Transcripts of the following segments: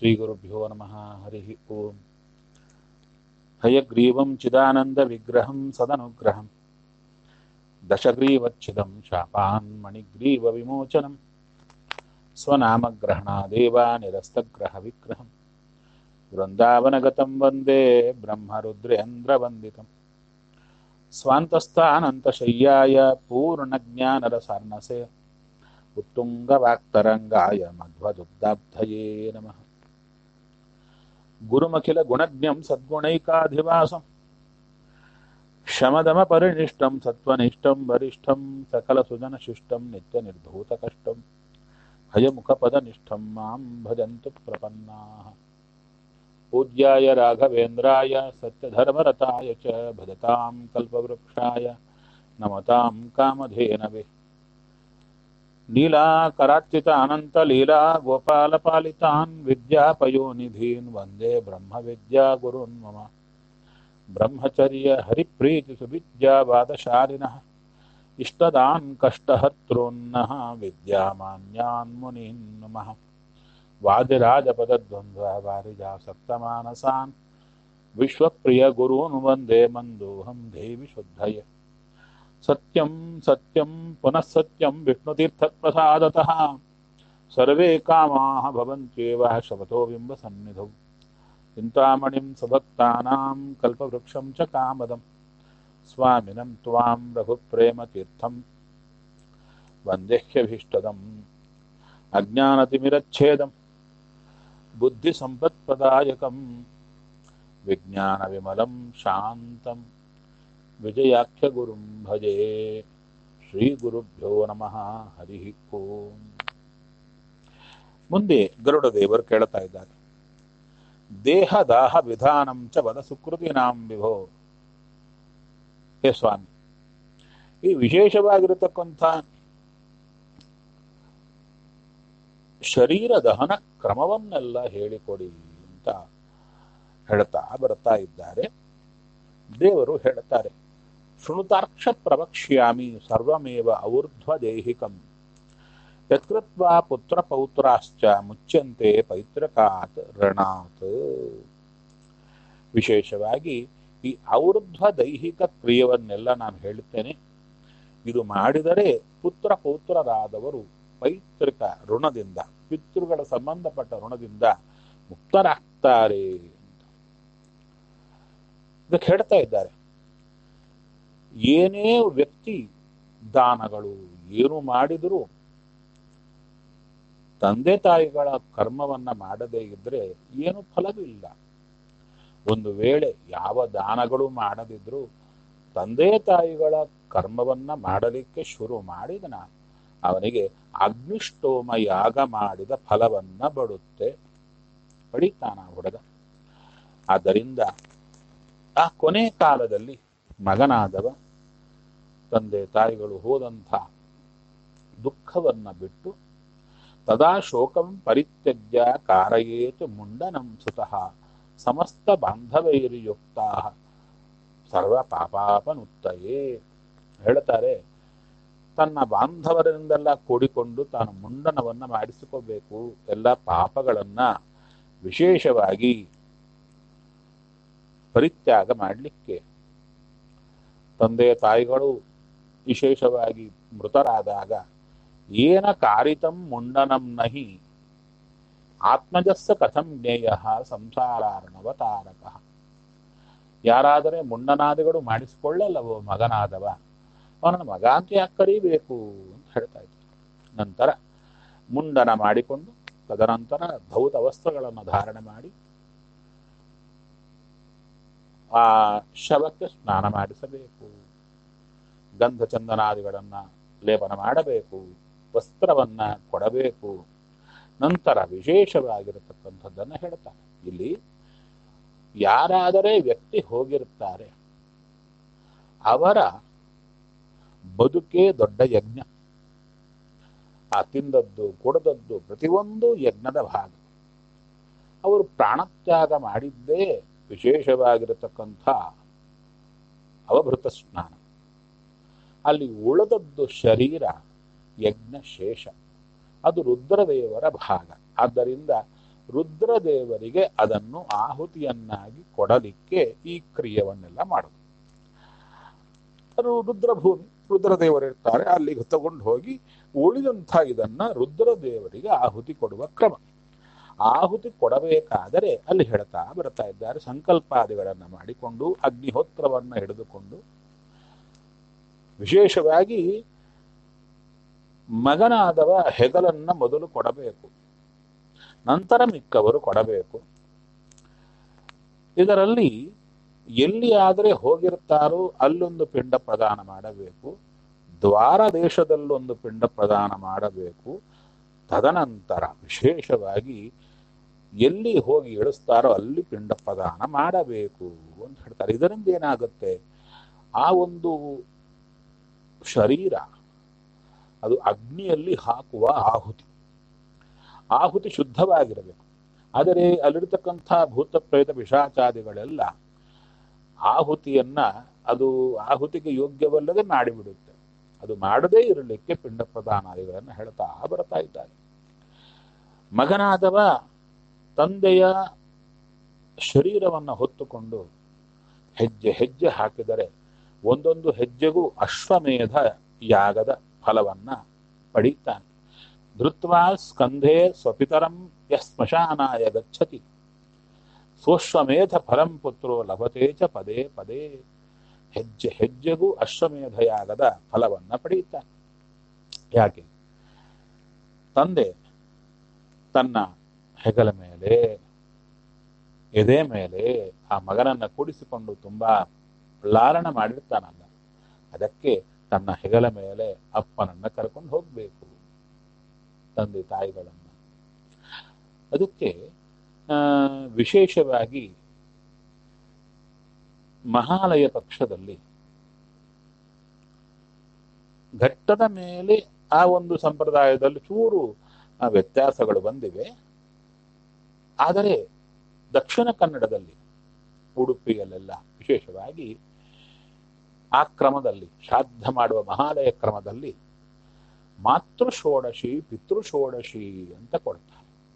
श्रीगुरुभ्यो नमः हरिः ओम् हयग्रीवं चिदानन्दविग्रहं सदनुग्रहं दशग्रीवच्छिदं शापान्मणिग्रीवविमोचनं स्वनामग्रहणादेव निरस्तग्रहविग्रहं वृन्दावनगतं वन्दे ब्रह्मरुद्रेन्द्रवन्दितं स्वान्तस्थानन्तशय्याय पूर्णज्ञानरसार्णसे उत्तुङ्गवाक्तरङ्गाय मध्वदुग्धाब्धये नमः गुरुमखिलगुणज्ञं सद्गुणैकाधिवासं शमदमपरिनिष्टं सत्त्वनिष्ठं वरिष्ठं सकलसुजनशिष्टं नित्यनिर्धूतकष्टं हयमुखपदनिष्ठं मां भजन्तु प्रपन्नाः पूज्याय राघवेन्द्राय सत्यधर्मरताय च भजतां कल्पवृक्षाय नमतां कामधेनवे नीलाकरार्चितानन्तलीला गोपालपालितान् विद्यापयोनिधीन् वन्दे ब्रह्मविद्यागुरुन् मम ब्रह्मचर्य हरिप्रीतिसुविद्यावादशालिनः इष्टदान् कष्टहर्तॄन्नः विद्यामान्यान् मुनीन् नमः वादिराजपदद्वन्द्ववारिजासक्तमानसान् विश्वप्रियगुरून् वन्दे मन्दोऽहं देवि शुद्धये सत्यं सत्यं पुनः सत्यं विष्णुतीर्थप्रसादतः सर्वे कामाः भवन्त्येव शपथो बिम्बसन्निधौ चिन्तामणिं सुभक्तानां कल्पवृक्षं च कामदं स्वामिनं त्वां रघुप्रेमतीर्थं वन्देह्यभीष्टदम् अज्ञानतिमिरच्छेदं बुद्धिसम्पत्प्रदायकं विज्ञानविमलं शान्तं ವಿಜಯಾಖ್ಯಗುರುಂ ಭಜೆ ಶ್ರೀ ಗುರುಭ್ಯೋ ನಮಃ ಹರಿ ಓಂ ಮುಂದೆ ಗರುಡ ದೇವರು ಕೇಳ್ತಾ ಇದ್ದಾರೆ ದೇಹದಾಹ ವಿಧಾನಂ ಚ ವದ ಸುಕೃತಿನಾಂ ವಿಭೋ ಹೇ ಸ್ವಾಮಿ ಈ ವಿಶೇಷವಾಗಿರತಕ್ಕಂಥ ಶರೀರ ದಹನ ಕ್ರಮವನ್ನೆಲ್ಲ ಹೇಳಿಕೊಡಿ ಅಂತ ಹೇಳ್ತಾ ಬರ್ತಾ ಇದ್ದಾರೆ ದೇವರು ಹೇಳ್ತಾರೆ ಶೃಣುತಾರ್ಕ್ಷ ಪ್ರವಕ್ಷ್ಯಾಮಿ ಸರ್ವಮೇವ ಔರ್ಧ್ವದೇಹಿಕಂ ಯತ್ಕೃತ್ವಾ ಪುತ್ರ ಪೌತ್ರಾಶ್ಚ ಮುಚ್ಚಂತೆ ಪೈತ್ರಕಾತ್ ಋಣಾತ್ ವಿಶೇಷವಾಗಿ ಈ ಔರ್ಧ್ವ ದೈಹಿಕ ಕ್ರಿಯವನ್ನೆಲ್ಲ ನಾನು ಹೇಳುತ್ತೇನೆ ಇದು ಮಾಡಿದರೆ ಪುತ್ರ ಪೌತ್ರರಾದವರು ಪೈತೃಕ ಋಣದಿಂದ ಪಿತೃಗಳ ಸಂಬಂಧಪಟ್ಟ ಋಣದಿಂದ ಮುಕ್ತರಾಗ್ತಾರೆ ಇದಕ್ಕೆ ಹೇಳ್ತಾ ಇದ್ದಾರೆ ಏನೇ ವ್ಯಕ್ತಿ ದಾನಗಳು ಏನು ಮಾಡಿದರೂ ತಂದೆ ತಾಯಿಗಳ ಕರ್ಮವನ್ನ ಮಾಡದೇ ಇದ್ರೆ ಏನು ಫಲವಿಲ್ಲ ಒಂದು ವೇಳೆ ಯಾವ ದಾನಗಳು ಮಾಡದಿದ್ರು ತಂದೆ ತಾಯಿಗಳ ಕರ್ಮವನ್ನ ಮಾಡಲಿಕ್ಕೆ ಶುರು ಮಾಡಿದನ ಅವನಿಗೆ ಅಗ್ನಿಷ್ಟೋಮ ಯಾಗ ಮಾಡಿದ ಫಲವನ್ನ ಬಡುತ್ತೆ ಪಡಿತಾನ ಹುಡುಗ ಆದ್ದರಿಂದ ಆ ಕೊನೆ ಕಾಲದಲ್ಲಿ ಮಗನಾದವ ತಂದೆ ತಾಯಿಗಳು ಹೋದಂಥ ದುಃಖವನ್ನ ಬಿಟ್ಟು ತದಾ ಶೋಕಂ ಪರಿತ್ಯಜ್ಯ ಕಾರಯೇತು ಮುಂಡನಂ ಸುತಃ ಸಮಸ್ತ ಬಾಂಧವೈರ್ಯುಕ್ತ ಸರ್ವ ಪಾಪಾಪನುತ್ತಯೇ ಹೇಳ್ತಾರೆ ತನ್ನ ಬಾಂಧವರಿಂದೆಲ್ಲ ಕೂಡಿಕೊಂಡು ತಾನು ಮುಂಡನವನ್ನ ಮಾಡಿಸಿಕೋಬೇಕು ಎಲ್ಲ ಪಾಪಗಳನ್ನ ವಿಶೇಷವಾಗಿ ಪರಿತ್ಯಾಗ ಮಾಡಲಿಕ್ಕೆ ತಂದೆ ತಾಯಿಗಳು ವಿಶೇಷವಾಗಿ ಮೃತರಾದಾಗ ಏನ ಕಾರಿತಂ ಮುಂಡನಂ ನಹಿ ಆತ್ಮಜಸ್ಸ ಕಥಂ ಜ್ಞೇಯ ಸಂಸಾರಾರ್ಣವತಾರಕ ಯಾರಾದರೆ ಮುಂಡನಾದಿಗಳು ಮಾಡಿಸಿಕೊಳ್ಳಲ್ಲವೋ ಮಗನಾದವ ಅವನನ್ನು ಮಗ ಅಂತ ಯಾಕೆ ಕರೀಬೇಕು ಅಂತ ಹೇಳ್ತಾ ಇದ್ದಾರೆ ನಂತರ ಮುಂಡನ ಮಾಡಿಕೊಂಡು ತದನಂತರ ಧೌತ ವಸ್ತ್ರಗಳನ್ನು ಧಾರಣೆ ಮಾಡಿ ಆ ಶವಕ್ಕೆ ಸ್ನಾನ ಮಾಡಿಸಬೇಕು ಗಂಧ ಚಂದನಾದಿಗಳನ್ನ ಲೇಪನ ಮಾಡಬೇಕು ವಸ್ತ್ರವನ್ನ ಕೊಡಬೇಕು ನಂತರ ವಿಶೇಷವಾಗಿರತಕ್ಕಂಥದ್ದನ್ನು ಹೇಳ್ತಾರೆ ಇಲ್ಲಿ ಯಾರಾದರೆ ವ್ಯಕ್ತಿ ಹೋಗಿರುತ್ತಾರೆ ಅವರ ಬದುಕೇ ದೊಡ್ಡ ಯಜ್ಞ ಆ ತಿಂದದ್ದು ಕುಡದದ್ದು ಪ್ರತಿಯೊಂದು ಯಜ್ಞದ ಭಾಗ ಅವರು ಪ್ರಾಣತ್ಯಾಗ ಮಾಡಿದ್ದೇ ವಿಶೇಷವಾಗಿರತಕ್ಕಂಥ ಅವಭೃತ ಸ್ನಾನ ಅಲ್ಲಿ ಉಳಿದದ್ದು ಶರೀರ ಯಜ್ಞ ಶೇಷ ಅದು ರುದ್ರದೇವರ ಭಾಗ ಆದ್ದರಿಂದ ರುದ್ರದೇವರಿಗೆ ಅದನ್ನು ಆಹುತಿಯನ್ನಾಗಿ ಕೊಡಲಿಕ್ಕೆ ಈ ಕ್ರಿಯೆವನ್ನೆಲ್ಲ ಮಾಡೋದು ಅದು ರುದ್ರಭೂಮಿ ರುದ್ರದೇವರಿರ್ತಾರೆ ಅಲ್ಲಿಗೆ ತಗೊಂಡು ಹೋಗಿ ಉಳಿದಂಥ ಇದನ್ನ ರುದ್ರದೇವರಿಗೆ ಆಹುತಿ ಕೊಡುವ ಕ್ರಮ ಆಹುತಿ ಕೊಡಬೇಕಾದರೆ ಅಲ್ಲಿ ಹೇಳ್ತಾ ಬರ್ತಾ ಇದ್ದಾರೆ ಸಂಕಲ್ಪಾದಿಗಳನ್ನು ಮಾಡಿಕೊಂಡು ಅಗ್ನಿಹೋತ್ರವನ್ನ ಹಿಡಿದುಕೊಂಡು ವಿಶೇಷವಾಗಿ ಮಗನಾದವ ಹೆಗಲನ್ನ ಮೊದಲು ಕೊಡಬೇಕು ನಂತರ ಮಿಕ್ಕವರು ಕೊಡಬೇಕು ಇದರಲ್ಲಿ ಎಲ್ಲಿ ಆದರೆ ಹೋಗಿರ್ತಾರೋ ಅಲ್ಲೊಂದು ಪಿಂಡ ಪ್ರದಾನ ಮಾಡಬೇಕು ದ್ವಾರ ದೇಶದಲ್ಲೊಂದು ಪಿಂಡ ಪ್ರದಾನ ಮಾಡಬೇಕು ತದನಂತರ ವಿಶೇಷವಾಗಿ ಎಲ್ಲಿ ಹೋಗಿ ಇಳಿಸ್ತಾರೋ ಅಲ್ಲಿ ಪಿಂಡ ಪ್ರದಾನ ಮಾಡಬೇಕು ಅಂತ ಹೇಳ್ತಾರೆ ಇದರಿಂದ ಏನಾಗುತ್ತೆ ಆ ಒಂದು ಶರೀರ ಅದು ಅಗ್ನಿಯಲ್ಲಿ ಹಾಕುವ ಆಹುತಿ ಆಹುತಿ ಶುದ್ಧವಾಗಿರಬೇಕು ಆದರೆ ಅಲ್ಲಿರ್ತಕ್ಕಂಥ ಭೂತ ಪ್ರೇತ ಪಿಶಾಚಾದಿಗಳೆಲ್ಲ ಆಹುತಿಯನ್ನ ಅದು ಆಹುತಿಗೆ ಯೋಗ್ಯವಲ್ಲದೆ ಮಾಡಿಬಿಡುತ್ತೆ ಅದು ಮಾಡದೇ ಇರಲಿಕ್ಕೆ ಪಿಂಡ ಪ್ರದಾನಾದಿಗಳನ್ನು ಹೇಳ್ತಾ ಬರ್ತಾ ಇದ್ದಾರೆ ಮಗನಾದವ ತಂದೆಯ ಶರೀರವನ್ನು ಹೊತ್ತುಕೊಂಡು ಹೆಜ್ಜೆ ಹೆಜ್ಜೆ ಹಾಕಿದರೆ ಒಂದೊಂದು ಹೆಜ್ಜೆಗೂ ಅಶ್ವಮೇಧ ಯಾಗದ ಫಲವನ್ನ ಪಡೀತಾನೆ ಧೃತ್ವಾ ಸ್ಕಂಧೆ ಸ್ವಪಿತರಂ ಯ ಸ್ಮಶಾನಾಯ ಗಚ್ಚತಿ ಸ್ವಶ್ವಮೇಧ ಫಲಂ ಪುತ್ರೋ ಲಭತೆ ಚ ಪದೇ ಪದೇ ಹೆಜ್ಜೆ ಹೆಜ್ಜೆಗೂ ಅಶ್ವಮೇಧ ಯಾಗದ ಫಲವನ್ನ ಪಡೆಯುತ್ತಾನೆ ಯಾಕೆ ತಂದೆ ತನ್ನ ಹೆಗಲ ಮೇಲೆ ಎದೆ ಮೇಲೆ ಆ ಮಗನನ್ನ ಕೂಡಿಸಿಕೊಂಡು ತುಂಬಾ ಲಾಲನ ಮಾಡಿರ್ತಾನಲ್ಲ ಅದಕ್ಕೆ ತನ್ನ ಹೆಗಲ ಮೇಲೆ ಅಪ್ಪನನ್ನ ಕರ್ಕೊಂಡು ಹೋಗ್ಬೇಕು ತಂದೆ ತಾಯಿಗಳನ್ನ ಅದಕ್ಕೆ ಆ, ವಿಶೇಷವಾಗಿ ಮಹಾಲಯ ಪಕ್ಷದಲ್ಲಿ ಘಟ್ಟದ ಮೇಲೆ ಆ ಒಂದು ಸಂಪ್ರದಾಯದಲ್ಲಿ ಚೂರು ಆ, ವ್ಯತ್ಯಾಸಗಳು ಬಂದಿವೆ ಆದರೆ ದಕ್ಷಿಣ ಕನ್ನಡದಲ್ಲಿ ಉಡುಪಿಯಲ್ಲೆಲ್ಲ ವಿಶೇಷವಾಗಿ ಆ ಕ್ರಮದಲ್ಲಿ ಶ್ರಾದ್ದ ಮಾಡುವ ಮಹಾಲಯ ಕ್ರಮದಲ್ಲಿ ಮಾತೃ ಷೋಡಶಿ ಪಿತೃ ಷೋಡಶಿ ಅಂತ ಕೊಡ್ತಾರೆ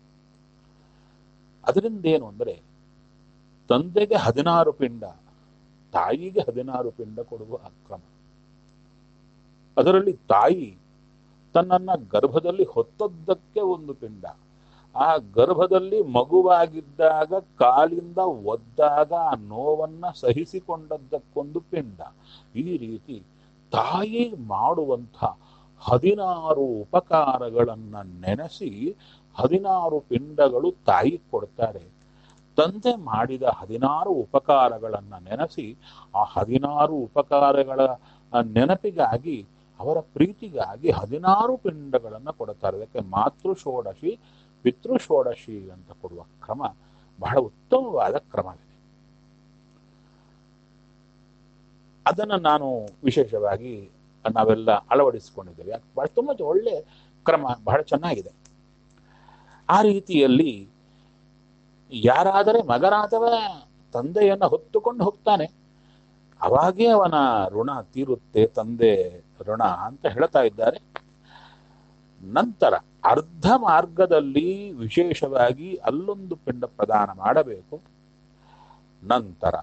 ಅದರಿಂದ ಏನು ಅಂದ್ರೆ ತಂದೆಗೆ ಹದಿನಾರು ಪಿಂಡ ತಾಯಿಗೆ ಹದಿನಾರು ಪಿಂಡ ಕೊಡುವ ಕ್ರಮ ಅದರಲ್ಲಿ ತಾಯಿ ತನ್ನನ್ನ ಗರ್ಭದಲ್ಲಿ ಹೊತ್ತದ್ದಕ್ಕೆ ಒಂದು ಪಿಂಡ ಆ ಗರ್ಭದಲ್ಲಿ ಮಗುವಾಗಿದ್ದಾಗ ಕಾಲಿಂದ ಒದ್ದಾಗ ಆ ನೋವನ್ನ ಸಹಿಸಿಕೊಂಡದ್ದಕ್ಕೊಂದು ಪಿಂಡ ಈ ರೀತಿ ತಾಯಿ ಮಾಡುವಂಥ ಹದಿನಾರು ಉಪಕಾರಗಳನ್ನ ನೆನೆಸಿ ಹದಿನಾರು ಪಿಂಡಗಳು ತಾಯಿ ಕೊಡ್ತಾರೆ ತಂದೆ ಮಾಡಿದ ಹದಿನಾರು ಉಪಕಾರಗಳನ್ನ ನೆನೆಸಿ ಆ ಹದಿನಾರು ಉಪಕಾರಗಳ ಆ ನೆನಪಿಗಾಗಿ ಅವರ ಪ್ರೀತಿಗಾಗಿ ಹದಿನಾರು ಪಿಂಡಗಳನ್ನು ಕೊಡುತ್ತಾರೆ ಅದಕ್ಕೆ ಮಾತೃ ಷೋಡಶಿ ಪಿತೃ ಷೋಡಶಿ ಅಂತ ಕೊಡುವ ಕ್ರಮ ಬಹಳ ಉತ್ತಮವಾದ ಕ್ರಮವಿದೆ ಅದನ್ನು ನಾನು ವಿಶೇಷವಾಗಿ ನಾವೆಲ್ಲ ಅಳವಡಿಸಿಕೊಂಡಿದ್ದೇವೆ ಯಾಕೆ ಬಹಳ ತುಂಬ ಒಳ್ಳೆ ಕ್ರಮ ಬಹಳ ಚೆನ್ನಾಗಿದೆ ಆ ರೀತಿಯಲ್ಲಿ ಯಾರಾದರೆ ಮಗನಾದವ ತಂದೆಯನ್ನ ಹೊತ್ತುಕೊಂಡು ಹೋಗ್ತಾನೆ ಅವಾಗೇ ಅವನ ಋಣ ತೀರುತ್ತೆ ತಂದೆ ಋಣ ಅಂತ ಹೇಳ್ತಾ ಇದ್ದಾರೆ ನಂತರ ಅರ್ಧ ಮಾರ್ಗದಲ್ಲಿ ವಿಶೇಷವಾಗಿ ಅಲ್ಲೊಂದು ಪಿಂಡ ಪ್ರದಾನ ಮಾಡಬೇಕು ನಂತರ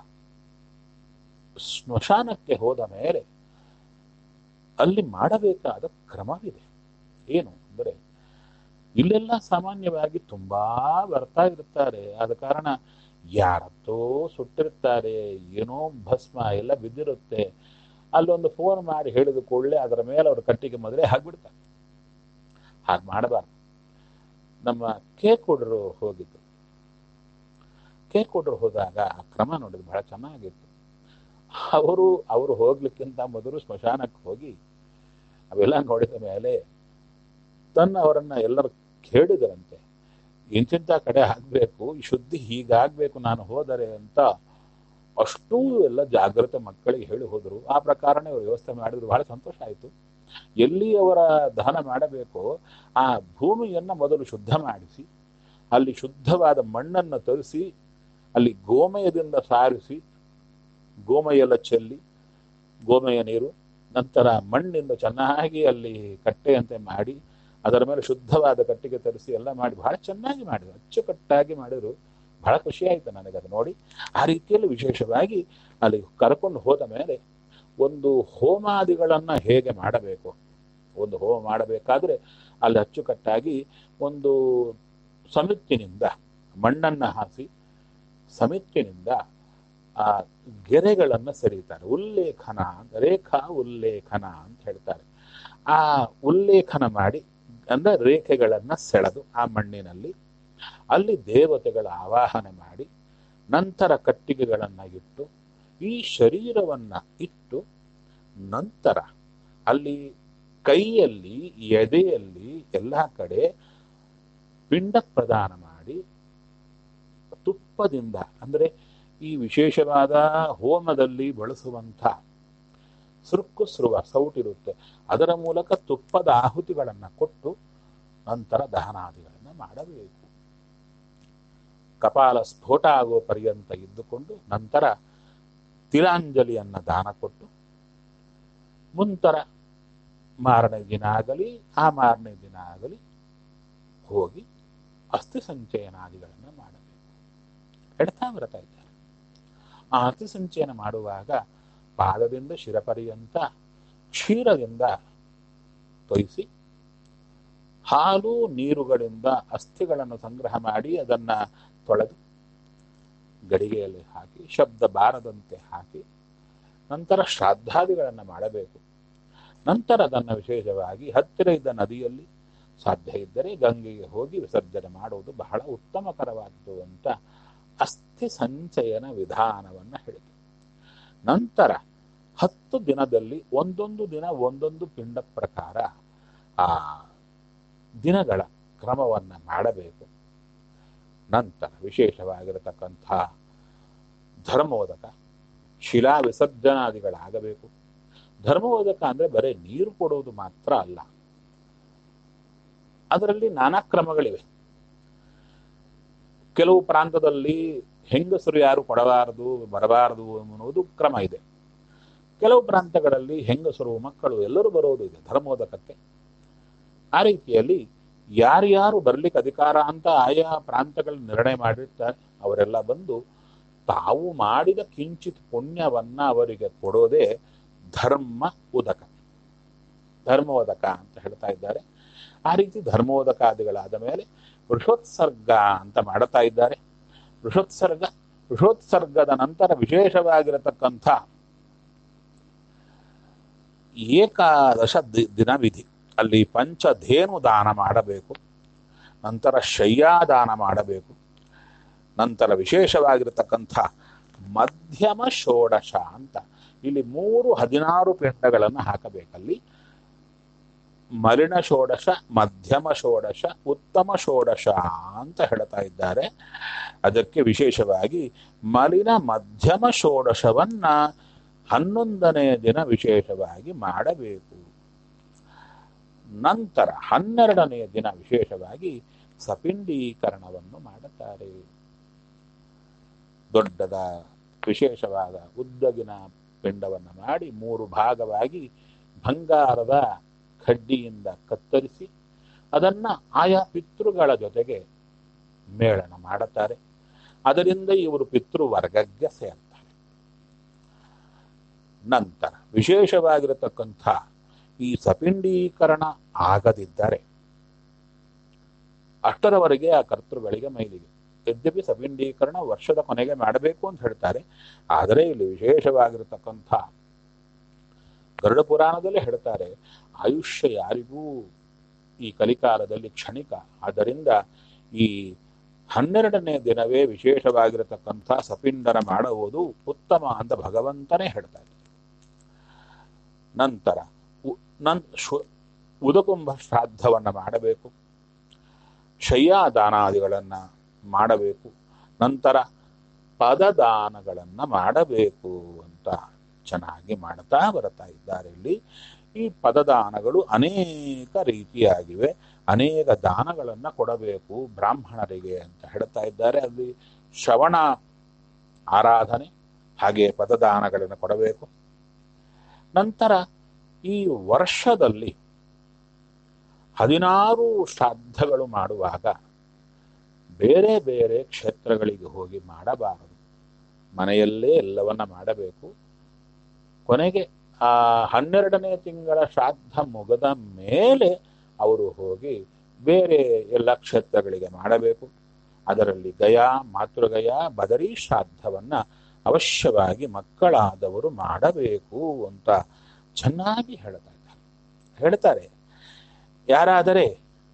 ಸ್ಮಶಾನಕ್ಕೆ ಹೋದ ಮೇಲೆ ಅಲ್ಲಿ ಮಾಡಬೇಕಾದ ಕ್ರಮವಿದೆ ಏನು ಅಂದರೆ ಇಲ್ಲೆಲ್ಲ ಸಾಮಾನ್ಯವಾಗಿ ತುಂಬಾ ಬರ್ತಾ ಇರ್ತಾರೆ ಆದ ಕಾರಣ ಯಾರತ್ತೋ ಸುಟ್ಟಿರ್ತಾರೆ ಏನೋ ಭಸ್ಮ ಎಲ್ಲ ಬಿದ್ದಿರುತ್ತೆ ಅಲ್ಲೊಂದು ಫೋನ್ ಮಾಡಿ ಹೇಳಿದ ಕೂಡಲೇ ಅದರ ಮೇಲೆ ಅವ್ರ ಕಟ್ಟಿಗೆ ಮದುವೆ ಹಾಕ್ಬಿಡ್ತಾರೆ ಹಾಗೆ ಮಾಡಬಾರ್ದು ನಮ್ಮ ಕೇಕ್ ಕೊಡರು ಹೋಗಿದ್ದು ಕೇಕ್ ಕೊಡರು ಹೋದಾಗ ಆ ಕ್ರಮ ನೋಡಿದ್ರೆ ಬಹಳ ಚೆನ್ನಾಗಿತ್ತು ಅವರು ಅವರು ಹೋಗ್ಲಿಕ್ಕಿಂತ ಮೊದಲು ಸ್ಮಶಾನಕ್ಕೆ ಹೋಗಿ ಅವೆಲ್ಲ ನೋಡಿದ ಮೇಲೆ ತನ್ನ ಅವರನ್ನ ಎಲ್ಲರೂ ಕೇಳಿದರಂತೆ ಇಂತಿಂಥ ಕಡೆ ಆಗ್ಬೇಕು ಈ ಶುದ್ಧಿ ಹೀಗಾಗ್ಬೇಕು ನಾನು ಹೋದರೆ ಅಂತ ಅಷ್ಟೂ ಎಲ್ಲ ಜಾಗ್ರತೆ ಮಕ್ಕಳಿಗೆ ಹೇಳಿ ಹೋದರು ಆ ಪ್ರಕಾರನೇ ಅವರು ವ್ಯವಸ್ಥೆ ಮಾಡಿದ್ರು ಬಹಳ ಸಂತೋಷ ಆಯಿತು ಎಲ್ಲಿ ಅವರ ದಹನ ಮಾಡಬೇಕೋ ಆ ಭೂಮಿಯನ್ನ ಮೊದಲು ಶುದ್ಧ ಮಾಡಿಸಿ ಅಲ್ಲಿ ಶುದ್ಧವಾದ ಮಣ್ಣನ್ನು ತರಿಸಿ ಅಲ್ಲಿ ಗೋಮಯದಿಂದ ಸಾರಿಸಿ ಗೋಮಯ ಎಲ್ಲ ಚೆಲ್ಲಿ ಗೋಮಯ ನೀರು ನಂತರ ಮಣ್ಣಿಂದ ಚೆನ್ನಾಗಿ ಅಲ್ಲಿ ಕಟ್ಟೆಯಂತೆ ಮಾಡಿ ಅದರ ಮೇಲೆ ಶುದ್ಧವಾದ ಕಟ್ಟಿಗೆ ತರಿಸಿ ಎಲ್ಲ ಮಾಡಿ ಬಹಳ ಚೆನ್ನಾಗಿ ಮಾಡಿದ್ರು ಅಚ್ಚುಕಟ್ಟಾಗಿ ಮಾಡಿದ್ರು ಬಹಳ ಖುಷಿ ಆಯಿತು ನನಗೆ ಅದು ನೋಡಿ ಆ ರೀತಿಯಲ್ಲಿ ವಿಶೇಷವಾಗಿ ಅಲ್ಲಿ ಕರ್ಕೊಂಡು ಹೋದ ಮೇಲೆ ಒಂದು ಹೋಮಾದಿಗಳನ್ನ ಹೇಗೆ ಮಾಡಬೇಕು ಒಂದು ಹೋಮ ಮಾಡಬೇಕಾದ್ರೆ ಅಲ್ಲಿ ಅಚ್ಚುಕಟ್ಟಾಗಿ ಒಂದು ಸಮಿತ್ತಿನಿಂದ ಮಣ್ಣನ್ನ ಹಾಸಿ ಸಮಿತ್ತಿನಿಂದ ಆ ಗೆರೆಗಳನ್ನು ಸೆರೀತಾರೆ ಉಲ್ಲೇಖನ ಅಂತ ರೇಖಾ ಉಲ್ಲೇಖನ ಅಂತ ಹೇಳ್ತಾರೆ ಆ ಉಲ್ಲೇಖನ ಮಾಡಿ ಅಂದ್ರೆ ರೇಖೆಗಳನ್ನ ಸೆಳೆದು ಆ ಮಣ್ಣಿನಲ್ಲಿ ಅಲ್ಲಿ ದೇವತೆಗಳ ಆವಾಹನೆ ಮಾಡಿ ನಂತರ ಕಟ್ಟಿಗೆಗಳನ್ನ ಇಟ್ಟು ಈ ಶರೀರವನ್ನ ಇಟ್ಟು ನಂತರ ಅಲ್ಲಿ ಕೈಯಲ್ಲಿ ಎದೆಯಲ್ಲಿ ಎಲ್ಲ ಕಡೆ ಪಿಂಡ ಪ್ರದಾನ ಮಾಡಿ ತುಪ್ಪದಿಂದ ಅಂದ್ರೆ ಈ ವಿಶೇಷವಾದ ಹೋಮದಲ್ಲಿ ಬಳಸುವಂಥ ಸುರುಕು ಸುರುವ ಸೌಟಿರುತ್ತೆ ಅದರ ಮೂಲಕ ತುಪ್ಪದ ಆಹುತಿಗಳನ್ನು ಕೊಟ್ಟು ನಂತರ ದಹನಾದಿಗಳನ್ನು ಮಾಡಬೇಕು ಕಪಾಲ ಸ್ಫೋಟ ಆಗೋ ಪರ್ಯಂತ ಇದ್ದುಕೊಂಡು ನಂತರ ತಿಲಾಂಜಲಿಯನ್ನ ದಾನ ಕೊಟ್ಟು ಮುಂತರ ಮಾರನೇ ದಿನ ಆಗಲಿ ಆ ಮಾರನೇ ದಿನ ಆಗಲಿ ಹೋಗಿ ಅಸ್ಥಿ ಸಂಚಯನಾದಿಗಳನ್ನು ಮಾಡಬೇಕು ಎಡ್ತಾ ಬರ್ತಾ ಇದ್ದಾರೆ ಆ ಅಸ್ಥಿ ಸಂಚಯನ ಮಾಡುವಾಗ ಪಾದದಿಂದ ಶಿರಪರ್ಯಂತ ಕ್ಷೀರದಿಂದ ತೊಯಿಸಿ ಹಾಲು ನೀರುಗಳಿಂದ ಅಸ್ಥಿಗಳನ್ನು ಸಂಗ್ರಹ ಮಾಡಿ ಅದನ್ನ ತೊಳೆದು ಗಡಿಗೆಯಲ್ಲಿ ಹಾಕಿ ಶಬ್ದ ಬಾರದಂತೆ ಹಾಕಿ ನಂತರ ಶ್ರಾದ್ದಾದಿಗಳನ್ನು ಮಾಡಬೇಕು ನಂತರ ಅದನ್ನು ವಿಶೇಷವಾಗಿ ಹತ್ತಿರ ಇದ್ದ ನದಿಯಲ್ಲಿ ಸಾಧ್ಯ ಇದ್ದರೆ ಗಂಗೆಗೆ ಹೋಗಿ ವಿಸರ್ಜನೆ ಮಾಡುವುದು ಬಹಳ ಉತ್ತಮಕರವಾದ್ದು ಅಂತ ಅಸ್ಥಿ ಸಂಚಯನ ವಿಧಾನವನ್ನು ಹೇಳಿದೆ ನಂತರ ಹತ್ತು ದಿನದಲ್ಲಿ ಒಂದೊಂದು ದಿನ ಒಂದೊಂದು ಪಿಂಡ ಪ್ರಕಾರ ಆ ದಿನಗಳ ಕ್ರಮವನ್ನು ಮಾಡಬೇಕು ನಂತರ ವಿಶೇಷವಾಗಿರತಕ್ಕಂಥ ಧರ್ಮೋದಕ ಶಿಲಾ ವಿಸರ್ಜನಾದಿಗಳಾಗಬೇಕು ಧರ್ಮೋದಕ ಅಂದ್ರೆ ಬರೀ ನೀರು ಕೊಡುವುದು ಮಾತ್ರ ಅಲ್ಲ ಅದರಲ್ಲಿ ನಾನಾ ಕ್ರಮಗಳಿವೆ ಕೆಲವು ಪ್ರಾಂತದಲ್ಲಿ ಹೆಂಗಸರು ಯಾರು ಕೊಡಬಾರದು ಬರಬಾರದು ಅನ್ನುವುದು ಕ್ರಮ ಇದೆ ಕೆಲವು ಪ್ರಾಂತಗಳಲ್ಲಿ ಹೆಂಗಸರು ಮಕ್ಕಳು ಎಲ್ಲರೂ ಬರೋದು ಇದೆ ಧರ್ಮೋದಕಕ್ಕೆ ಆ ರೀತಿಯಲ್ಲಿ ಯಾರ್ಯಾರು ಬರ್ಲಿಕ್ಕೆ ಅಧಿಕಾರ ಅಂತ ಆಯಾ ಪ್ರಾಂತಗಳ ನಿರ್ಣಯ ಮಾಡಿರ್ತಾರೆ ಅವರೆಲ್ಲ ಬಂದು ತಾವು ಮಾಡಿದ ಕಿಂಚಿತ್ ಪುಣ್ಯವನ್ನ ಅವರಿಗೆ ಕೊಡೋದೇ ಧರ್ಮ ಉದಕ ಧರ್ಮೋದಕ ಅಂತ ಹೇಳ್ತಾ ಇದ್ದಾರೆ ಆ ರೀತಿ ಧರ್ಮೋದಕಾದಿಗಳಾದ ಮೇಲೆ ವೃಷೋತ್ಸರ್ಗ ಅಂತ ಮಾಡ್ತಾ ಇದ್ದಾರೆ ವೃಷೋತ್ಸರ್ಗ ವೃಷೋತ್ಸರ್ಗದ ನಂತರ ವಿಶೇಷವಾಗಿರತಕ್ಕಂಥ ಏಕಾದಶ ದಿ- ದಿನ ವಿಧಿ ಅಲ್ಲಿ ಪಂಚಧೇನು ದಾನ ಮಾಡಬೇಕು ನಂತರ ಶಯ್ಯಾದಾನ ಮಾಡಬೇಕು ನಂತರ ವಿಶೇಷವಾಗಿರತಕ್ಕಂಥ ಮಧ್ಯಮ ಷೋಡಶ ಅಂತ ಇಲ್ಲಿ ಮೂರು ಹದಿನಾರು ಪಿಂಡಗಳನ್ನು ಹಾಕಬೇಕಲ್ಲಿ ಮಲಿನ ಷೋಡಶ ಮಧ್ಯಮ ಷೋಡಶ ಉತ್ತಮ ಷೋಡಶ ಅಂತ ಹೇಳ್ತಾ ಇದ್ದಾರೆ ಅದಕ್ಕೆ ವಿಶೇಷವಾಗಿ ಮಲಿನ ಮಧ್ಯಮ ಷೋಡಶವನ್ನ ಹನ್ನೊಂದನೇ ದಿನ ವಿಶೇಷವಾಗಿ ಮಾಡಬೇಕು ನಂತರ ಹನ್ನೆರಡನೆಯ ದಿನ ವಿಶೇಷವಾಗಿ ಸಪಿಂಡೀಕರಣವನ್ನು ಮಾಡುತ್ತಾರೆ ದೊಡ್ಡದ ವಿಶೇಷವಾದ ಉದ್ದಗಿನ ಪಿಂಡವನ್ನು ಮಾಡಿ ಮೂರು ಭಾಗವಾಗಿ ಬಂಗಾರದ ಕಡ್ಡಿಯಿಂದ ಕತ್ತರಿಸಿ ಅದನ್ನ ಆಯಾ ಪಿತೃಗಳ ಜೊತೆಗೆ ಮೇಳನ ಮಾಡುತ್ತಾರೆ ಅದರಿಂದ ಇವರು ಪಿತೃ ವರ್ಗಕ್ಕೆ ಸೇರ್ತಾರೆ ನಂತರ ವಿಶೇಷವಾಗಿರತಕ್ಕಂಥ ಈ ಸಪಿಂಡೀಕರಣ ಆಗದಿದ್ದರೆ ಅಷ್ಟರವರೆಗೆ ಆ ಕರ್ತೃಗಳಿಗೆ ಮೈಲಿಗೆ ಯದ್ಯಪಿ ಸಪಿಂಡೀಕರಣ ವರ್ಷದ ಕೊನೆಗೆ ಮಾಡಬೇಕು ಅಂತ ಹೇಳ್ತಾರೆ ಆದರೆ ಇಲ್ಲಿ ವಿಶೇಷವಾಗಿರತಕ್ಕಂಥ ಗರುಡ ಪುರಾಣದಲ್ಲಿ ಹೇಳ್ತಾರೆ ಆಯುಷ್ಯ ಯಾರಿಗೂ ಈ ಕಲಿಕಾಲದಲ್ಲಿ ಕ್ಷಣಿಕ ಆದ್ದರಿಂದ ಈ ಹನ್ನೆರಡನೇ ದಿನವೇ ವಿಶೇಷವಾಗಿರತಕ್ಕಂಥ ಸಪಿಂಡನ ಮಾಡುವುದು ಉತ್ತಮ ಅಂತ ಭಗವಂತನೇ ಹೇಳ್ತಾ ಇದ್ದಾರೆ ನಂತರ ಉ- ನನ್ ಶು- ಉದಕುಂಭ ಶ್ರಾದ್ದವನ್ನ ಮಾಡಬೇಕು ಶಯ್ಯಾದಾನಾದಿಗಳನ್ನ ಮಾಡಬೇಕು ನಂತರ ಪದದಾನಗಳನ್ನ ಮಾಡಬೇಕು ಅಂತ ಚೆನ್ನಾಗಿ ಮಾಡ್ತಾ ಬರ್ತಾ ಇದ್ದಾರೆ ಇಲ್ಲಿ ಈ ಪದದಾನಗಳು ಅನೇಕ ರೀತಿಯಾಗಿವೆ ಅನೇಕ ದಾನಗಳನ್ನ ಕೊಡಬೇಕು ಬ್ರಾಹ್ಮಣರಿಗೆ ಅಂತ ಹೇಳ್ತಾ ಇದ್ದಾರೆ ಅಲ್ಲಿ ಶ್ರವಣ ಆರಾಧನೆ ಹಾಗೆ ಪದದಾನಗಳನ್ನು ಕೊಡಬೇಕು ನಂತರ ಈ ವರ್ಷದಲ್ಲಿ ಹದಿನಾರು ಶ್ರಾದ್ದಗಳು ಮಾಡುವಾಗ ಬೇರೆ ಬೇರೆ ಕ್ಷೇತ್ರಗಳಿಗೆ ಹೋಗಿ ಮಾಡಬಾರದು ಮನೆಯಲ್ಲೇ ಎಲ್ಲವನ್ನ ಮಾಡಬೇಕು ಕೊನೆಗೆ ಆ ಹನ್ನೆರಡನೇ ತಿಂಗಳ ಶ್ರಾದ್ದ ಮುಗದ ಮೇಲೆ ಅವರು ಹೋಗಿ ಬೇರೆ ಎಲ್ಲ ಕ್ಷೇತ್ರಗಳಿಗೆ ಮಾಡಬೇಕು ಅದರಲ್ಲಿ ಗಯಾ ಮಾತೃಗಯ ಬದರಿ ಶ್ರಾದ್ದವನ್ನ ಅವಶ್ಯವಾಗಿ ಮಕ್ಕಳಾದವರು ಮಾಡಬೇಕು ಅಂತ ಚೆನ್ನಾಗಿ ಹೇಳ್ತಾ ಇದ್ದಾರೆ ಹೇಳ್ತಾರೆ ಯಾರಾದರೆ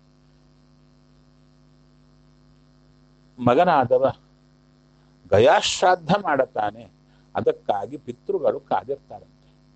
ಮಗನಾದವ ಗಯಾಶ್ರಾದ್ದ ಮಾಡುತ್ತಾನೆ ಅದಕ್ಕಾಗಿ ಪಿತೃಗಳು ಕಾದಿರ್ತಾರಂತೆ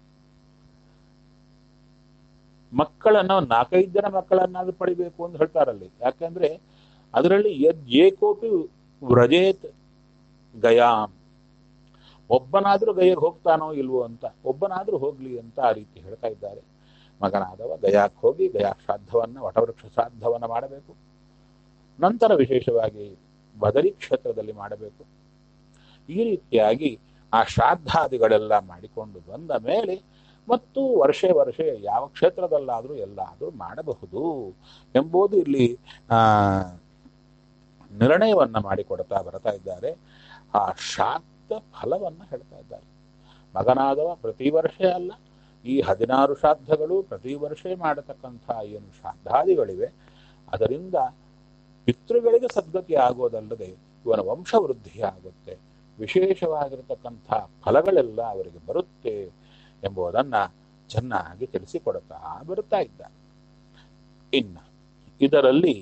ಮಕ್ಕಳನ್ನ ನಾಲ್ಕೈದು ಜನ ಮಕ್ಕಳನ್ನಾದ್ರೂ ಪಡಿಬೇಕು ಅಂತ ಹೇಳ್ತಾರಲ್ಲಿ ಯಾಕಂದ್ರೆ ಅದರಲ್ಲಿ ಯದ್ ಏಕೋಪಿ ವ್ರಜೇತ್ ಗಯಾಂ ಒಬ್ಬನಾದ್ರೂ ಗಯಕ್ಕೆ ಹೋಗ್ತಾನೋ ಇಲ್ವೋ ಅಂತ ಒಬ್ಬನಾದ್ರೂ ಹೋಗ್ಲಿ ಅಂತ ಆ ರೀತಿ ಹೇಳ್ತಾ ಇದ್ದಾರೆ ಮಗನಾದವ ಗಯಾಕ್ಕೆ ಹೋಗಿ ಗಯಾ ಶ್ರಾದ್ದವನ್ನ ವಟವೃಕ್ಷ ಶ್ರಾದ್ದವನ್ನ ಮಾಡಬೇಕು ನಂತರ ವಿಶೇಷವಾಗಿ ಬದರಿ ಕ್ಷೇತ್ರದಲ್ಲಿ ಮಾಡಬೇಕು ಈ ರೀತಿಯಾಗಿ ಆ ಶ್ರಾದ್ದಾದಿಗಳೆಲ್ಲ ಮಾಡಿಕೊಂಡು ಬಂದ ಮೇಲೆ ಮತ್ತು ವರ್ಷೆ ವರ್ಷೆ ಯಾವ ಕ್ಷೇತ್ರದಲ್ಲಾದರೂ ಎಲ್ಲಾದರೂ ಮಾಡಬಹುದು ಎಂಬುದು ಇಲ್ಲಿ ಆ ನಿರ್ಣಯವನ್ನ ಮಾಡಿಕೊಡ್ತಾ ಬರ್ತಾ ಇದ್ದಾರೆ ಆ ಶ್ರಾದ್ದ ಫಲವನ್ನ ಹೇಳ್ತಾ ಇದ್ದಾರೆ ಮಗನಾದವ ಪ್ರತಿ ವರ್ಷ ಅಲ್ಲ ಈ ಹದಿನಾರು ಶ್ರಾದ್ದಗಳು ಪ್ರತಿ ವರ್ಷ ಮಾಡತಕ್ಕಂಥ ಏನು ಶ್ರಾದ್ದಾದಿಗಳಿವೆ ಅದರಿಂದ ಪಿತೃಗಳಿಗೆ ಸದ್ಗತಿ ಆಗೋದಲ್ಲದೆ ಇವನ ವಂಶವೃದ್ಧಿ ಆಗುತ್ತೆ ವಿಶೇಷವಾಗಿರತಕ್ಕಂಥ ಫಲಗಳೆಲ್ಲ ಅವರಿಗೆ ಬರುತ್ತೆ ಎಂಬುದನ್ನ ಚೆನ್ನಾಗಿ ತಿಳಿಸಿಕೊಡುತ್ತಾ ಬರುತ್ತಾ ಇದ್ದ ಇನ್ನ ಇದರಲ್ಲಿ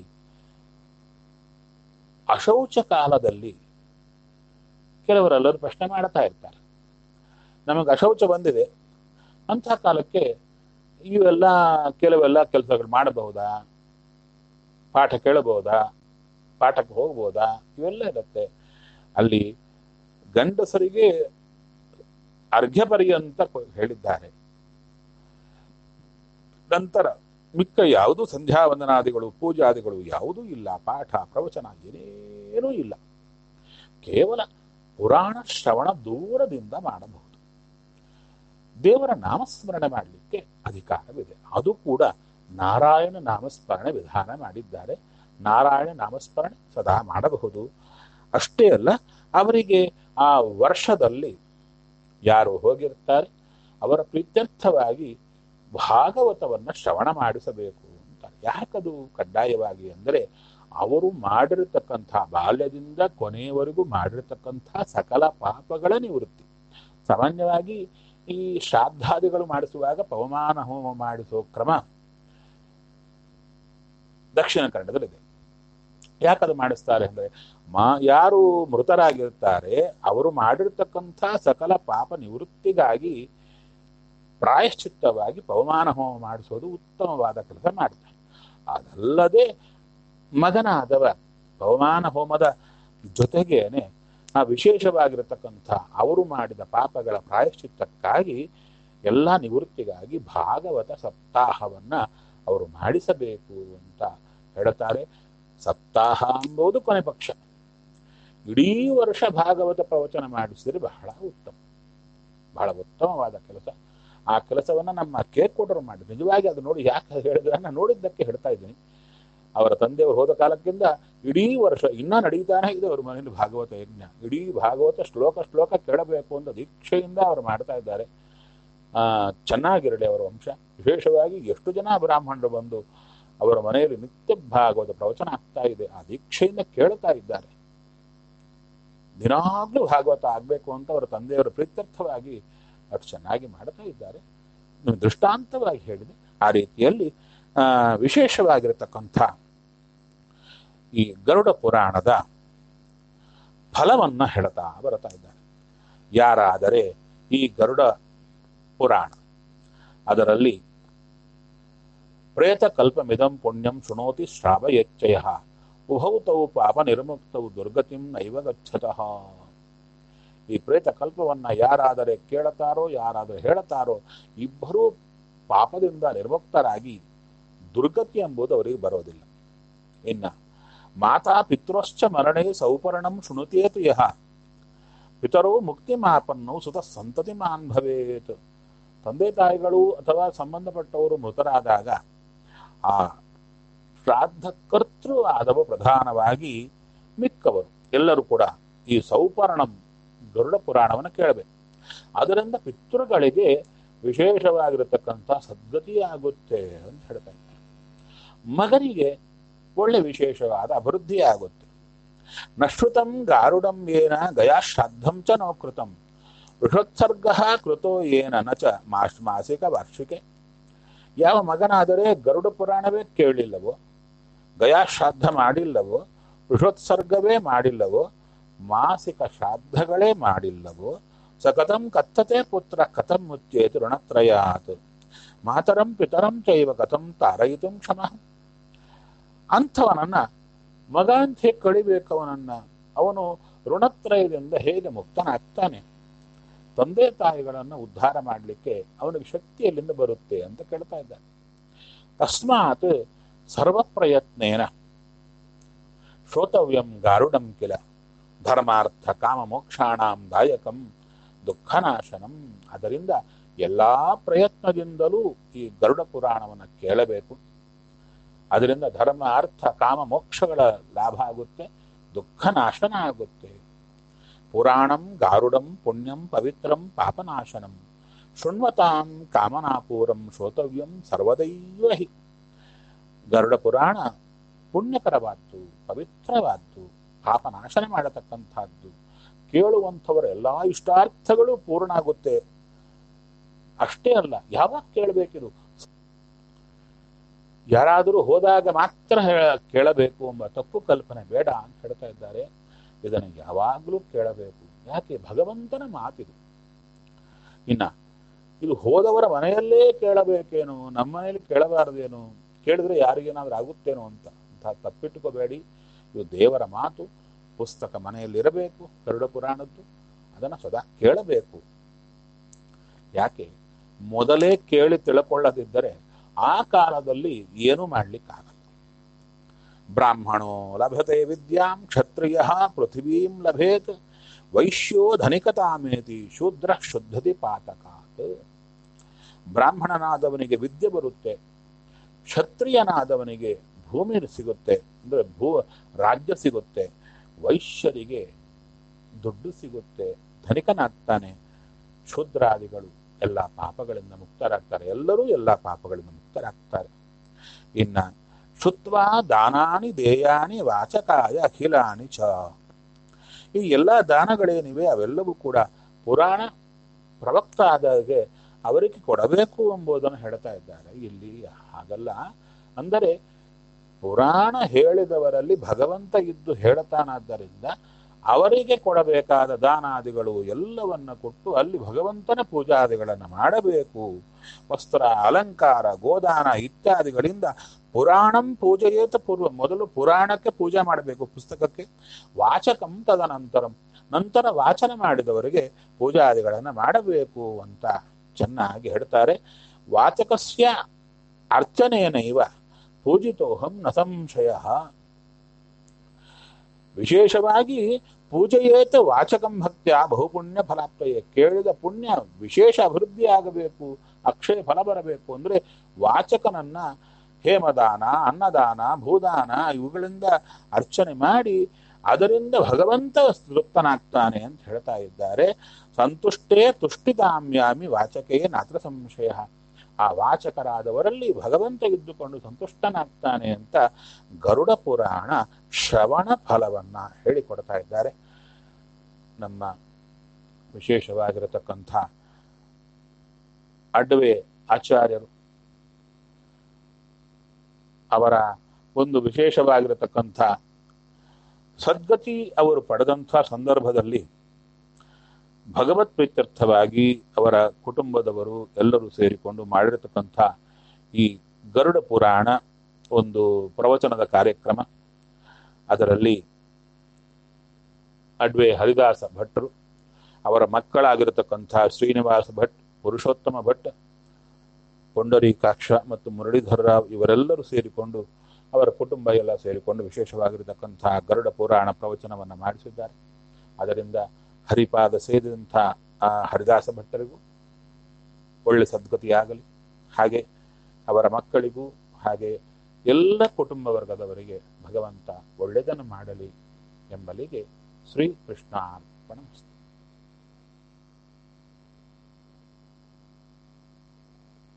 ಅಶೌಚ ಕಾಲದಲ್ಲಿ ಕೆಲವರೆಲ್ಲರೂ ಪ್ರಶ್ನೆ ಮಾಡ್ತಾ ಇರ್ತಾರೆ ನಮಗೆ ಅಶೌಚ ಬಂದಿದೆ ಅಂತಹ ಕಾಲಕ್ಕೆ ಇವೆಲ್ಲ ಕೆಲವೆಲ್ಲ ಕೆಲಸಗಳು ಮಾಡಬಹುದಾ ಪಾಠ ಕೇಳಬಹುದಾ ಪಾಠಕ್ಕೆ ಹೋಗ್ಬೋದಾ ಇವೆಲ್ಲ ಇರುತ್ತೆ ಅಲ್ಲಿ ಗಂಡಸರಿಗೆ ಅರ್ಘ್ಯ ಪರ್ಯಂತ ಹೇಳಿದ್ದಾರೆ ನಂತರ ಮಿಕ್ಕ ಯಾವುದು ಸಂಧ್ಯಾ ವಂದನಾದಿಗಳು ಪೂಜಾದಿಗಳು ಯಾವುದೂ ಇಲ್ಲ ಪಾಠ ಪ್ರವಚನ ಏನೇನೂ ಇಲ್ಲ ಕೇವಲ ಪುರಾಣ ಶ್ರವಣ ದೂರದಿಂದ ಮಾಡಬಹುದು ದೇವರ ನಾಮಸ್ಮರಣೆ ಮಾಡಲಿಕ್ಕೆ ಅಧಿಕಾರವಿದೆ ಅದು ಕೂಡ ನಾರಾಯಣ ನಾಮಸ್ಮರಣೆ ವಿಧಾನ ಮಾಡಿದ್ದಾರೆ ನಾರಾಯಣ ನಾಮಸ್ಮರಣೆ ಸದಾ ಮಾಡಬಹುದು ಅಷ್ಟೇ ಅಲ್ಲ ಅವರಿಗೆ ಆ ವರ್ಷದಲ್ಲಿ ಯಾರು ಹೋಗಿರ್ತಾರೆ ಅವರ ಪ್ರೀತ್ಯರ್ಥವಾಗಿ ಭಾಗವತವನ್ನ ಶ್ರವಣ ಮಾಡಿಸಬೇಕು ಅಂತ ಯಾಕದು ಕಡ್ಡಾಯವಾಗಿ ಅಂದರೆ ಅವರು ಮಾಡಿರತಕ್ಕಂಥ ಬಾಲ್ಯದಿಂದ ಕೊನೆಯವರೆಗೂ ಮಾಡಿರತಕ್ಕಂಥ ಸಕಲ ಪಾಪಗಳ ನಿವೃತ್ತಿ ಸಾಮಾನ್ಯವಾಗಿ ಈ ಶ್ರಾದ್ದಾದಿಗಳು ಮಾಡಿಸುವಾಗ ಪವಮಾನ ಹೋಮ ಮಾಡಿಸುವ ಕ್ರಮ ದಕ್ಷಿಣ ಕನ್ನಡದಲ್ಲಿದೆ ಯಾಕದು ಮಾಡಿಸ್ತಾರೆ ಅಂದ್ರೆ ಮಾ ಯಾರು ಮೃತರಾಗಿರ್ತಾರೆ ಅವರು ಮಾಡಿರ್ತಕ್ಕಂಥ ಸಕಲ ಪಾಪ ನಿವೃತ್ತಿಗಾಗಿ ಪ್ರಾಯಶ್ಚಿತ್ತವಾಗಿ ಪವಮಾನ ಹೋಮ ಮಾಡಿಸೋದು ಉತ್ತಮವಾದ ಕೆಲಸ ಮಾಡ್ತಾರೆ ಅದಲ್ಲದೆ ಮಗನಾದವ ಪವಮಾನ ಹೋಮದ ಜೊತೆಗೇನೆ ಆ ವಿಶೇಷವಾಗಿರತಕ್ಕಂಥ ಅವರು ಮಾಡಿದ ಪಾಪಗಳ ಪ್ರಾಯಶ್ಚಿತ್ತಕ್ಕಾಗಿ ಎಲ್ಲ ನಿವೃತ್ತಿಗಾಗಿ ಭಾಗವತ ಸಪ್ತಾಹವನ್ನ ಅವರು ಮಾಡಿಸಬೇಕು ಅಂತ ಹೇಳ್ತಾರೆ ಸಪ್ತಾಹ ಎಂಬುದು ಕೊನೆ ಪಕ್ಷ ಇಡೀ ವರ್ಷ ಭಾಗವತ ಪ್ರವಚನ ಮಾಡಿಸಿದ್ರೆ ಬಹಳ ಉತ್ತಮ ಬಹಳ ಉತ್ತಮವಾದ ಕೆಲಸ ಆ ಕೆಲಸವನ್ನ ನಮ್ಮ ಕೇಕ್ ಕೊಟ್ಟರು ಮಾಡಿ ನಿಜವಾಗಿ ಅದು ನೋಡಿ ಯಾಕೆ ಹೇಳಿದ್ರೆ ನಾನು ನೋಡಿದ್ದಕ್ಕೆ ಹೇಳ್ತಾ ಇದ್ದೀನಿ ಅವರ ತಂದೆಯವರು ಹೋದ ಕಾಲಕ್ಕಿಂತ ಇಡೀ ವರ್ಷ ಇನ್ನ ನಡೀತಾನೆ ಇದೆ ಅವ್ರ ಮನೆಯಲ್ಲಿ ಭಾಗವತ ಯಜ್ಞ ಇಡೀ ಭಾಗವತ ಶ್ಲೋಕ ಶ್ಲೋಕ ಕೇಳಬೇಕು ಅಂತ ದೀಕ್ಷೆಯಿಂದ ಅವರು ಮಾಡ್ತಾ ಇದ್ದಾರೆ ಆ ಚೆನ್ನಾಗಿರಲಿ ಅವರ ವಂಶ ವಿಶೇಷವಾಗಿ ಎಷ್ಟು ಜನ ಬ್ರಾಹ್ಮಣರು ಬಂದು ಅವರ ಮನೆಯಲ್ಲಿ ನಿತ್ಯ ಭಾಗವತ ಪ್ರವಚನ ಆಗ್ತಾ ಇದೆ ಆ ದೀಕ್ಷೆಯಿಂದ ಕೇಳ್ತಾ ಇದ್ದಾರೆ ದಿನಾಗ್ಲೂ ಭಾಗವತ ಆಗ್ಬೇಕು ಅಂತ ಅವರ ತಂದೆಯವರ ಪ್ರೀತ್ಯರ್ಥವಾಗಿ ಅಷ್ಟು ಚೆನ್ನಾಗಿ ಮಾಡ್ತಾ ಇದ್ದಾರೆ ನೀವು ದೃಷ್ಟಾಂತವಾಗಿ ಹೇಳಿದೆ ಆ ರೀತಿಯಲ್ಲಿ ಆ ವಿಶೇಷವಾಗಿರತಕ್ಕಂಥ ಈ ಗರುಡ ಪುರಾಣದ ಫಲವನ್ನ ಹೇಳ್ತಾ ಬರ್ತಾ ಇದ್ದಾರೆ ಯಾರಾದರೆ ಈ ಗರುಡ ಪುರಾಣ ಅದರಲ್ಲಿ ಪ್ರೇತ ಕಲ್ಪಮಿದಂ ಪುಣ್ಯಂ ಶೃಣೋತಿ ಶ್ರಾವಯಚ್ಚಯ ಉಭೌತೌ ಪಾಪ ನಿರ್ಮುಕ್ತವು ದುರ್ಗತಿಂ ನೈವ ಗಚ್ಚತಃ ಈ ಪ್ರೇತ ಕಲ್ಪವನ್ನ ಯಾರಾದರೆ ಕೇಳತಾರೋ ಯಾರಾದರೆ ಹೇಳತಾರೋ ಇಬ್ಬರೂ ಪಾಪದಿಂದ ನಿರ್ಮುಕ್ತರಾಗಿ ದುರ್ಗತಿ ಎಂಬುದು ಅವರಿಗೆ ಬರೋದಿಲ್ಲ ಇನ್ನ ಮಾತಾ ಪಿತೃಶ್ಚ ಮರಣೆ ಸೌಪರ್ಣಂ ಶೃಣುತೇತು ಯಹ ಪಿತರೋ ಮುಕ್ತಿ ಮಾಪನ್ನು ಸುತ ಸಂತತಿ ಮಾನ್ ಭವೇತ್ ತಂದೆ ತಾಯಿಗಳು ಅಥವಾ ಸಂಬಂಧಪಟ್ಟವರು ಮೃತರಾದಾಗ ಆ ಶ್ರಾದ್ದ ಕರ್ತೃ ಆದವ ಪ್ರಧಾನವಾಗಿ ಮಿಕ್ಕವರು ಎಲ್ಲರೂ ಕೂಡ ಈ ಸೌಪರ್ಣಂ ಗರುಡ ಪುರಾಣವನ್ನು ಕೇಳಬೇಕು ಅದರಿಂದ ಪಿತೃಗಳಿಗೆ ವಿಶೇಷವಾಗಿರತಕ್ಕಂಥ ಸದ್ಗತಿಯಾಗುತ್ತೆ ಅಂತ ಹೇಳ್ತಾ ಇದ್ದಾರೆ ಮಗನಿಗೆ ಒಳ್ಳೆ ವಿಶೇಷವಾದ ಅಭಿವೃದ್ಧಿ ಆಗುತ್ತೆ ನಶ್ರುತಂ ಗಾರುಡಂ ಏನ ಗಯಾ ಶ್ರಾದ್ದಂ ಚ ನೋಕೃತಂ ಋಷೋತ್ಸರ್ಗ ಕೃತೋ ಏನ ನ ಚ ಮಾಸ್ ಮಾಸಿಕ ವಾರ್ಷಿಕೆ ಯಾವ ಮಗನಾದರೆ ಗರುಡ ಪುರಾಣವೇ ಕೇಳಿಲ್ಲವೋ ಗಯಾ ಶ್ರಾದ್ದ ಮಾಡಿಲ್ಲವೋ ಋಷೋತ್ಸರ್ಗವೇ ಮಾಡಿಲ್ಲವೋ ಮಾಸಿಕ ಶ್ರಾದ್ದಗಳೇ ಮಾಡಿಲ್ಲವೋ ಸಕತಂ ಕಥತೆ ಪುತ್ರ ಕಥಂ ಮುಚ್ಚೇತು ಋಣತ್ರಯಾತ್ ಮಾತರಂ ಪಿತರಂ ಚೈವ ಕಥಂ ತಾರಯಿತು ಕ್ಷಮ ಅಂಥವನನ್ನ ಮಗ ಅಂತ ಹೇಗೆ ಕಳಿಬೇಕು ಅವನನ್ನ ಅವನು ಋಣತ್ರಯದಿಂದ ಹೇಗೆ ಮುಕ್ತನಾಗ್ತಾನೆ ತಂದೆ ತಾಯಿಗಳನ್ನು ಉದ್ಧಾರ ಮಾಡಲಿಕ್ಕೆ ಅವನಿಗೆ ಶಕ್ತಿ ಎಲ್ಲಿಂದ ಬರುತ್ತೆ ಅಂತ ಕೇಳ್ತಾ ಇದ್ದಾನೆ ತಸ್ಮಾತ್ ಸರ್ವ ಪ್ರಯತ್ನೇನ ಶ್ರೋತವ್ಯಂ ಗಾರುಡಂ ಕಿಲ ಧರ್ಮಾರ್ಥ ಕಾಮ ಮೋಕ್ಷಾಣಾಂ ದಾಯಕಂ ದುಃಖನಾಶನಂ ಅದರಿಂದ ಎಲ್ಲಾ ಪ್ರಯತ್ನದಿಂದಲೂ ಈ ಗರುಡ ಪುರಾಣವನ್ನು ಕೇಳಬೇಕು ಅದರಿಂದ ಧರ್ಮ ಅರ್ಥ ಕಾಮ ಮೋಕ್ಷಗಳ ಲಾಭ ಆಗುತ್ತೆ ದುಃಖ ನಾಶನ ಆಗುತ್ತೆ ಪುರಾಣಂ ಗಾರುಡಂ ಪುಣ್ಯಂ ಪವಿತ್ರಂ ಪಾಪನಾಶನಂ ಶೃಣ್ವತಾಂ ಕಾಮನಾಪೂರಂ ಶ್ರೋತವ್ಯಂ ಸರ್ವದೈವ ಹಿ ಗರುಡ ಪುರಾಣ ಪುಣ್ಯಕರವಾದ್ದು ಪವಿತ್ರವಾದ್ದು ಪಾಪನಾಶನ ಮಾಡತಕ್ಕಂಥದ್ದು ಕೇಳುವಂಥವರ ಎಲ್ಲಾ ಇಷ್ಟಾರ್ಥಗಳು ಪೂರ್ಣ ಆಗುತ್ತೆ ಅಷ್ಟೇ ಅಲ್ಲ ಯಾವಾಗ ಕೇಳಬೇಕಿದು ಯಾರಾದರೂ ಹೋದಾಗ ಮಾತ್ರ ಹೇ- ಕೇಳಬೇಕು ಎಂಬ ತಪ್ಪು ಕಲ್ಪನೆ ಬೇಡ ಅಂತ ಹೇಳ್ತಾ ಇದ್ದಾರೆ ಇದನ್ನು ಯಾವಾಗಲೂ ಕೇಳಬೇಕು ಯಾಕೆ ಭಗವಂತನ ಮಾತಿದು ಇನ್ನ ಇದು ಹೋದವರ ಮನೆಯಲ್ಲೇ ಕೇಳಬೇಕೇನೋ ನಮ್ಮ ಮನೆಯಲ್ಲಿ ಕೇಳಬಾರದೇನೋ ಕೇಳಿದ್ರೆ ಯಾರಿಗೇನಾದ್ರೂ ಆಗುತ್ತೇನೋ ಅಂತ ಅಂತ ತಪ್ಪಿಟ್ಟುಕೋಬೇಡಿ ಇದು ದೇವರ ಮಾತು ಪುಸ್ತಕ ಮನೆಯಲ್ಲಿ ಇರಬೇಕು ಗರುಡ ಪುರಾಣದ್ದು ಅದನ್ನು ಸದಾ ಕೇಳಬೇಕು ಯಾಕೆ ಮೊದಲೇ ಕೇಳಿ ತಿಳ್ಕೊಳ್ಳದಿದ್ದರೆ ಆ ಕಾಲದಲ್ಲಿ ಏನು ಮಾಡ್ಲಿಕ್ಕಾಗಲ್ಲ ಬ್ರಾಹ್ಮಣೋ ಲಭತೆ ವಿದ್ಯಾಂ ಕ್ಷತ್ರಿಯ ಪೃಥಿವೀಂ ಲಭೇತ್ ವೈಶ್ಯೋ ಧನಿಕತಾಮೇತಿ ಶೂದ್ರ ಶುದ್ಧತಿ ಪಾತಕಾತ್ ಬ್ರಾಹ್ಮಣನಾದವನಿಗೆ ವಿದ್ಯೆ ಬರುತ್ತೆ ಕ್ಷತ್ರಿಯನಾದವನಿಗೆ ಭೂಮಿ ಸಿಗುತ್ತೆ ಅಂದ್ರೆ ಭೂ ರಾಜ್ಯ ಸಿಗುತ್ತೆ ವೈಶ್ಯರಿಗೆ ದುಡ್ಡು ಸಿಗುತ್ತೆ ಧನಿಕನಾಗ್ತಾನೆ ಶೂದ್ರಾದಿಗಳು ಎಲ್ಲ ಪಾಪಗಳಿಂದ ಮುಕ್ತರಾಗ್ತಾರೆ ಎಲ್ಲರೂ ಎಲ್ಲ ಪಾಪಗಳಿಂದ ಮುಕ್ತರಾಗ್ತಾರೆ ಇನ್ನ ಶುತ್ವಾ ದಾನಾನಿ ದೇಯಾನಿ ವಾಚಕಾಯ ಅಖಿಲಾನಿ ಚ ಈ ಎಲ್ಲ ದಾನಗಳೇನಿವೆ ಅವೆಲ್ಲವೂ ಕೂಡ ಪುರಾಣ ಪ್ರವಕ್ತ ಆದಾಗೆ ಅವರಿಗೆ ಕೊಡಬೇಕು ಎಂಬುದನ್ನು ಹೇಳ್ತಾ ಇದ್ದಾರೆ ಇಲ್ಲಿ ಹಾಗಲ್ಲ ಅಂದರೆ ಪುರಾಣ ಹೇಳಿದವರಲ್ಲಿ ಭಗವಂತ ಇದ್ದು ಹೇಳ್ತಾನಾದ್ದರಿಂದ ಅವರಿಗೆ ಕೊಡಬೇಕಾದ ದಾನಾದಿಗಳು ಎಲ್ಲವನ್ನ ಕೊಟ್ಟು ಅಲ್ಲಿ ಭಗವಂತನ ಪೂಜಾದಿಗಳನ್ನು ಮಾಡಬೇಕು ವಸ್ತ್ರ ಅಲಂಕಾರ ಗೋದಾನ ಇತ್ಯಾದಿಗಳಿಂದ ಪುರಾಣಂ ಪೂಜೆಯೇತ ಪೂರ್ವ ಮೊದಲು ಪುರಾಣಕ್ಕೆ ಪೂಜೆ ಮಾಡಬೇಕು ಪುಸ್ತಕಕ್ಕೆ ವಾಚಕಂ ತದನಂತರಂ ನಂತರ ವಾಚನ ಮಾಡಿದವರಿಗೆ ಪೂಜಾದಿಗಳನ್ನು ಮಾಡಬೇಕು ಅಂತ ಚೆನ್ನಾಗಿ ಹೇಳ್ತಾರೆ ವಾಚಕಸ್ಯ ಅರ್ಚನೇನೈವ ಪೂಜಿತೋಹಂ ನ ಸಂಶಯ ವಿಶೇಷವಾಗಿ ಪೂಜೆಯೇತ ವಾಚಕಂ ಭಕ್ತ್ಯ ಬಹುಪುಣ್ಯ ಫಲಾಪ್ತಯೇ ಕೇಳಿದ ಪುಣ್ಯ ವಿಶೇಷ ಅಭಿವೃದ್ಧಿ ಆಗಬೇಕು ಅಕ್ಷಯ ಫಲ ಬರಬೇಕು ಅಂದ್ರೆ ವಾಚಕನನ್ನ ಹೇಮದಾನ ಅನ್ನದಾನ ಭೂದಾನ ಇವುಗಳಿಂದ ಅರ್ಚನೆ ಮಾಡಿ ಅದರಿಂದ ಭಗವಂತ ತೃಪ್ತನಾಗ್ತಾನೆ ಅಂತ ಹೇಳ್ತಾ ಇದ್ದಾರೆ ಸಂತುಷ್ಟೇ ತುಷ್ಟಿತಾಮ್ಯಾಮಿ ವಾಚಕೇ ನಾತ್ರ ಸಂಶಯ ಆ ವಾಚಕರಾದವರಲ್ಲಿ ಭಗವಂತ ಇದ್ದುಕೊಂಡು ಸಂತುಷ್ಟನಾಗ್ತಾನೆ ಅಂತ ಗರುಡ ಪುರಾಣ ಶ್ರವಣ ಫಲವನ್ನ ಹೇಳಿಕೊಡ್ತಾ ಇದ್ದಾರೆ ನಮ್ಮ ವಿಶೇಷವಾಗಿರತಕ್ಕಂಥ ಅಡ್ವೆ ಆಚಾರ್ಯರು ಅವರ ಒಂದು ವಿಶೇಷವಾಗಿರತಕ್ಕಂಥ ಸದ್ಗತಿ ಅವರು ಪಡೆದಂಥ ಸಂದರ್ಭದಲ್ಲಿ ಭಗವತ್ ಪ್ರೀತ್ಯರ್ಥವಾಗಿ ಅವರ ಕುಟುಂಬದವರು ಎಲ್ಲರೂ ಸೇರಿಕೊಂಡು ಮಾಡಿರತಕ್ಕಂಥ ಈ ಗರುಡ ಪುರಾಣ ಒಂದು ಪ್ರವಚನದ ಕಾರ್ಯಕ್ರಮ ಅದರಲ್ಲಿ ಅಡ್ವೆ ಹರಿದಾಸ ಭಟ್ರು ಅವರ ಮಕ್ಕಳಾಗಿರತಕ್ಕಂಥ ಶ್ರೀನಿವಾಸ ಭಟ್ ಪುರುಷೋತ್ತಮ ಭಟ್ ಪುಂಡರೀಕಾಕ್ಷ ಮತ್ತು ಮುರಳೀಧರರಾವ್ ಇವರೆಲ್ಲರೂ ಸೇರಿಕೊಂಡು ಅವರ ಕುಟುಂಬ ಎಲ್ಲ ಸೇರಿಕೊಂಡು ವಿಶೇಷವಾಗಿರತಕ್ಕಂಥ ಗರುಡ ಪುರಾಣ ಪ್ರವಚನವನ್ನು ಮಾಡಿಸಿದ್ದಾರೆ ಅದರಿಂದ ಹರಿಪಾದ ಸೇರಿದಂಥ ಆ ಹರಿದಾಸ ಭಟ್ಟರಿಗೂ ಒಳ್ಳೆ ಸದ್ಗತಿಯಾಗಲಿ ಹಾಗೆ ಅವರ ಮಕ್ಕಳಿಗೂ ಹಾಗೆ ಎಲ್ಲ ಕುಟುಂಬ ವರ್ಗದವರಿಗೆ ಭಗವಂತ ಒಳ್ಳೆಯದನ್ನು ಮಾಡಲಿ ಎಂಬಲಿಗೆ ಶ್ರೀ ಕೃಷ್ಣಾರ್ಪಣ